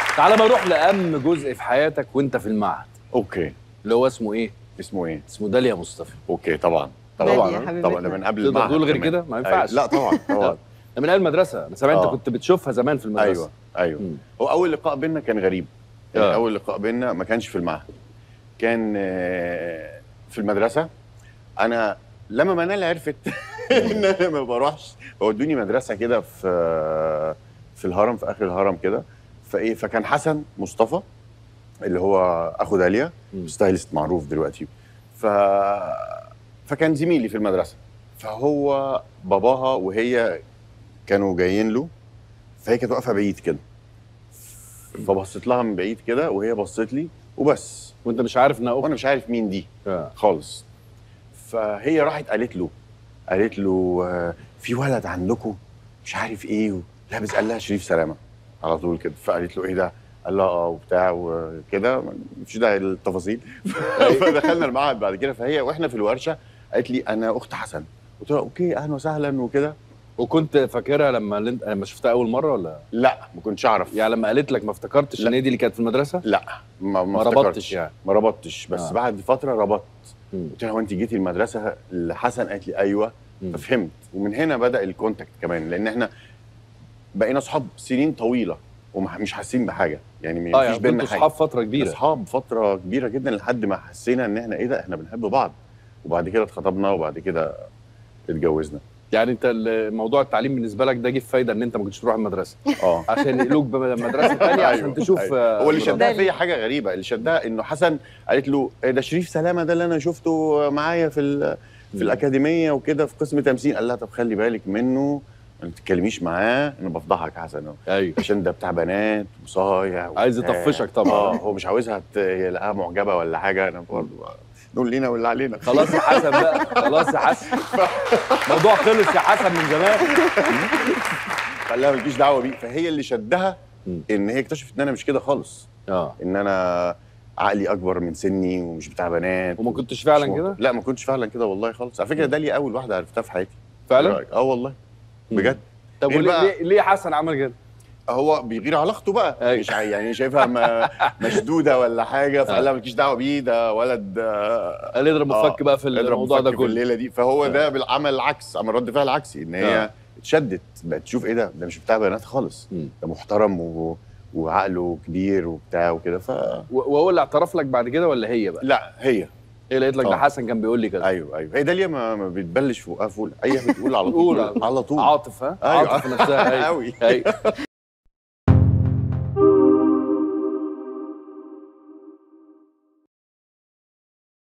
تعالى بقى نروح لاهم جزء في حياتك وانت في المعهد اوكي اللي هو اسمه ايه اسمه ايه اسمه داليا مصطفى اوكي طبعا داليا طبعا حبيبتنا. طبعا ده من قبل تقدر المعهد تقول غير كمان. كده؟ ما أيوة. ينفعش. لا طبعا طبعا ده من ايام المدرسه انا سامع انت آه. كنت بتشوفها زمان في المدرسه ايوه ايوه مم. هو اول لقاء بينا كان غريب يعني آه. اول لقاء بينا ما كانش في المعهد كان آه، في المدرسه انا لما منال عرفت ان انا ما بروحش ودوني مدرسه كده في في الهرم في اخر الهرم كده فايه فكان حسن مصطفى اللي هو اخو داليا مم. ستايلست معروف دلوقتي ف فكان زميلي في المدرسه فهو باباها وهي كانوا جايين له فهي كانت واقفه بعيد كده فبصيت لها من بعيد كده وهي بصت لي وبس وانت مش عارف انها اخت وانا مش عارف مين دي آه. خالص فهي راحت قالت له قالت له آه، في ولد عندكم مش عارف ايه لابس قال لها شريف سلامه على طول كده فقالت له ايه ده قال لها اه وبتاع وكده مفيش داعي للتفاصيل فدخلنا المعهد بعد كده فهي واحنا في الورشه قالت لي انا اخت حسن قلت لها اوكي اهلا وسهلا وكده وكنت فاكرها لما انت لما شفتها اول مره ولا لا ما كنتش اعرف يعني لما قالت لك ما افتكرتش لا. ان هي دي اللي كانت في المدرسه لا ما, ما افتكرتش. ربطتش يعني. ما ربطتش بس آه. آه. بعد فتره ربطت مم. قلت لها هو انت جيتي المدرسه لحسن قالت لي ايوه مم. ففهمت ومن هنا بدا الكونتاكت كمان لان احنا بقينا اصحاب سنين طويله ومش حاسين بحاجه يعني ما اه فيش يعني بينا كنتوا حاجه اصحاب فتره كبيره اصحاب فتره كبيره جدا لحد ما حسينا ان احنا ايه ده احنا بنحب بعض وبعد كده اتخطبنا وبعد كده اتجوزنا يعني انت ال- موضوع التعليم بالنسبه لك ده جه في فايده ان انت ما كنتش تروح المدرسه اه عشان ينقلوك بمدرسه ثانيه عشان أيوة، تشوف أيوة. آه، هو اللي مراد. شدها داليا. فيا حاجه غريبه اللي شدها انه حسن قالت له إيه ده شريف سلامه ده اللي انا شفته معايا في ال- في مم. الاكاديميه وكده في قسم تمثيل قال لها طب خلي بالك منه ما تتكلميش معاه انا بفضحك يا حسن أهو. ايوه عشان ده بتاع بنات وصايع عايز وبتاع. يطفشك طبعا. اه هو مش عاوزها ت- يلاقيها معجبه ولا حاجه انا برضه نقول لنا واللي علينا خلاص يا حسن بقى خلاص يا حسن الموضوع خلص يا حسن من زمان قال لها مالكيش دعوه بيه فهي اللي شدها مم. ان هي اكتشفت ان انا مش كده خالص اه ان انا عقلي اكبر من سني ومش بتاع بنات وما كنتش فعلا مش كده مهتم. لا ما كنتش فعلا كده والله خالص على فكره داليا اول واحده عرفتها في حياتي إيه فعلا رأيك؟ اه والله بجد طب غير وليه بقى- ليه, ليه حسن عمل كده هو بيغير على اخته بقى أيوة. مش عاي- يعني شايفها م- مشدوده ولا حاجه فقال لها مالكيش دعوه بيه ده ولد آه، قال اضرب آه، الفك بقى في اضرب الموضوع ده مفك في كله الليله دي فهو ده بالعمل العكس عمل رد فعل عكسي ان هي آه. اتشدت بقت تشوف ايه ده ده مش بتاع بنات خالص مم. ده محترم و... وعقله كبير وبتاع وكده ف و- وهو اللي اعترف لك بعد كده ولا هي بقى لا هي هي اللي قالت لك ده آه. حسن كان بيقول لي كده ايوه ايوه هي داليا ما, ما بتبلش فوقها فول هي بتقول على بتقول طول على- على طول عاطف ها أيوة. عاطف نفسها أيوة. أوي. ايوه